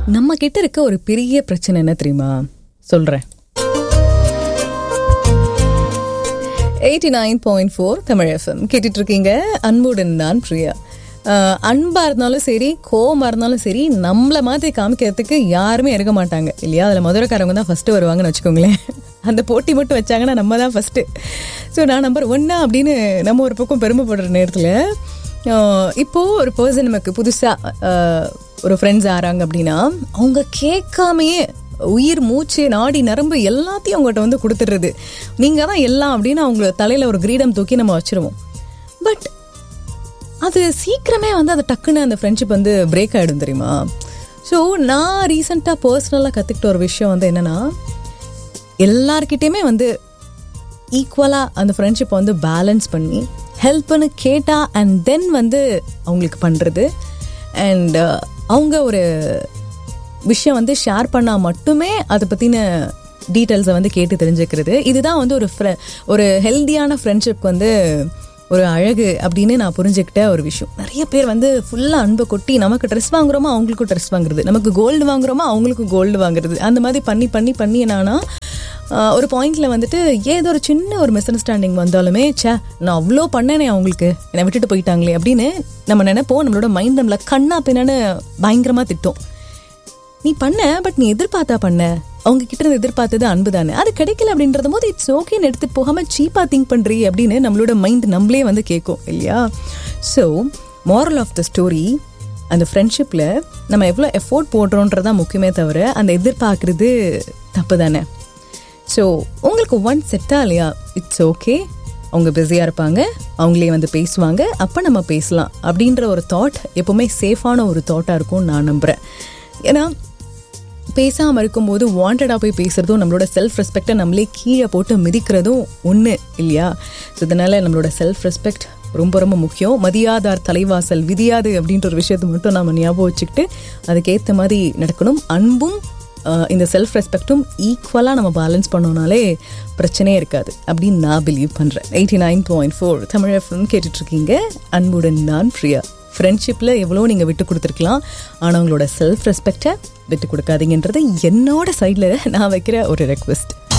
நம்ம கிட்ட இருக்க ஒரு பெரிய பிரச்சனை என்ன தெரியுமா சொல்றேன் eighty nine point four Tamil FM கேட்டுட்டு இருக்கீங்க அன்புடன் தான் பிரியா அஹ், அன்பா இருந்தாலும் சரி கோவமா இருந்தாலும் சரி நம்மள மாதிரி காமிக்கிறதுக்கு யாருமே இருக்க மாட்டாங்க இல்லையா அதில் மதுரைக்காரவங்க தான் ஃபர்ஸ்ட் வருவாங்கன்னு வச்சுக்கோங்களேன் அந்த போட்டி மட்டும் வச்சாங்கன்னா நம்ம தான் ஃபர்ஸ்ட் ஸோ நான் நம்பர் ஒன்னா அப்படின்னு நம்ம ஒரு பக்கம் பெருமைப்படுற நேரத்தில் இப்போ ஒரு பர்சன் நமக்கு புதுசாக ஒரு ஃப்ரெண்ட்ஸ் ஆறாங்க அப்படின்னா அவங்க கேட்காமையே உயிர் மூச்சு நாடி நரம்பு எல்லாத்தையும் அவங்ககிட்ட வந்து கொடுத்துடுறது நீங்கள் தான் எல்லாம் அப்படின்னு அவங்கள தலையில் ஒரு கிரீடம் தூக்கி நம்ம வச்சிருவோம் பட் அது சீக்கிரமே வந்து அது டக்குன்னு அந்த ஃப்ரெண்ட்ஷிப் வந்து பிரேக் ஆகிடும் தெரியுமா ஸோ நான் ரீசெண்டாக பர்சனலாக கற்றுக்கிட்ட ஒரு விஷயம் வந்து என்னென்னா எல்லார்கிட்டயுமே வந்து ஈக்குவலாக அந்த ஃப்ரெண்ட்ஷிப்பை வந்து பேலன்ஸ் பண்ணி ஹெல்ப்னு கேட்டால் அண்ட் தென் வந்து அவங்களுக்கு பண்ணுறது அண்ட் அவங்க ஒரு விஷயம் வந்து ஷேர் பண்ணால் மட்டுமே அதை பற்றின டீட்டெயில்ஸை வந்து கேட்டு தெரிஞ்சுக்கிறது இதுதான் வந்து ஒரு ஃப்ரெ ஒரு ஹெல்தியான ஃப்ரெண்ட்ஷிப் வந்து ஒரு அழகு அப்படின்னு நான் புரிஞ்சுக்கிட்ட ஒரு விஷயம் நிறைய பேர் வந்து ஃபுல்லாக அன்பை கொட்டி நமக்கு ட்ரெஸ் வாங்குறோமா அவங்களுக்கும் ட்ரெஸ் வாங்குறது நமக்கு கோல்டு வாங்குறோமா அவங்களுக்கும் கோல்டு வாங்குறது அந்த மாதிரி பண்ணி பண்ணி பண்ணி என்னன்னா ஆஹ், ஒரு பாயிண்ட்ல வந்துட்டு ஏதோ ஒரு சின்ன ஒரு மிஸ் அண்டர்ஸ்டாண்டிங் வந்தாலுமே ச்சே நான் அவ்வளோ பண்ணேனே அவங்களுக்கு என்னை விட்டுட்டு போயிட்டாங்களே அப்படின்னு நம்ம நினைப்போம் நம்மளோட மைண்ட் நம்மள கண்ணா பின்னான்னு பயங்கரமா திட்டும் நீ பண்ண பட் நீ எதிர்பார்த்தா பண்ண அவங்க கிட்ட இருந்து எதிர்பார்த்தது அன்பு தானே அது கிடைக்கல அப்படின்றது போது இட்ஸ் ஓகேன்னு எடுத்துட்டு போகாம சீப்பா திங்க் பண்றீ அப்படின்னு நம்மளோட மைண்ட் நம்மளே வந்து கேட்கும் இல்லையா so moral of the story அந்த ஃப்ரெண்ட்ஷிப்பில் நம்ம எவ்வளோ எஃபோர்ட் போடுறோன்றதான் முக்கியமே தவிர அந்த எதிர்பார்க்கறது தப்பு தானே ஸோ உங்களுக்கு ஒன் செட்டா இல்லையா இட்ஸ் ஓகே அவங்க பிஸியாக இருப்பாங்க அவங்களே வந்து பேசுவாங்க அப்போ நம்ம பேசலாம் அப்படின்ற ஒரு தாட் எப்பவுமே சேஃபான ஒரு தாட்டாக இருக்கும் நான் நம்புகிறேன் ஏன்னா பேசாமல் இருக்கும்போது வாண்டடாக போய் பேசுகிறதும் நம்மளோட செல்ஃப் ரெஸ்பெக்டை நம்மளே கீழே போட்டு மிதிக்கிறதும் ஒன்று இல்லையா ஸோ இதனால் நம்மளோட செல்ஃப் ரெஸ்பெக்ட் ரொம்ப ரொம்ப முக்கியம் மதியாதார் தலைவாசல் விதியாது அப்படின்ற ஒரு விஷயத்தை மட்டும் நம்ம ஞாபகம் வச்சுக்கிட்டு அதுக்கேற்ற மாதிரி நடக்கணும் அன்பும் ஆஹ், இந்த செல்ஃப் ரெஸ்பெக்டும் ஈக்குவலாக நம்ம பேலன்ஸ் பண்ணோம்னாலே பிரச்சனையே இருக்காது அப்படின்னு நான் பிலீவ் பண்ணுறேன் eighty nine point four Tamil FM கேட்டுட்ருக்கீங்க அன்புடன் நான் பிரியா ஃப்ரெண்ட்ஷிப்பில் எவ்வளோ நீங்கள் விட்டு கொடுத்துருக்கலாம் ஆனால் உங்களோட செல்ஃப் ரெஸ்பெக்டை விட்டு கொடுக்காதீங்கன்றது என்னோட சைடில் நான் வைக்கிற ஒரு ரெக்வெஸ்ட்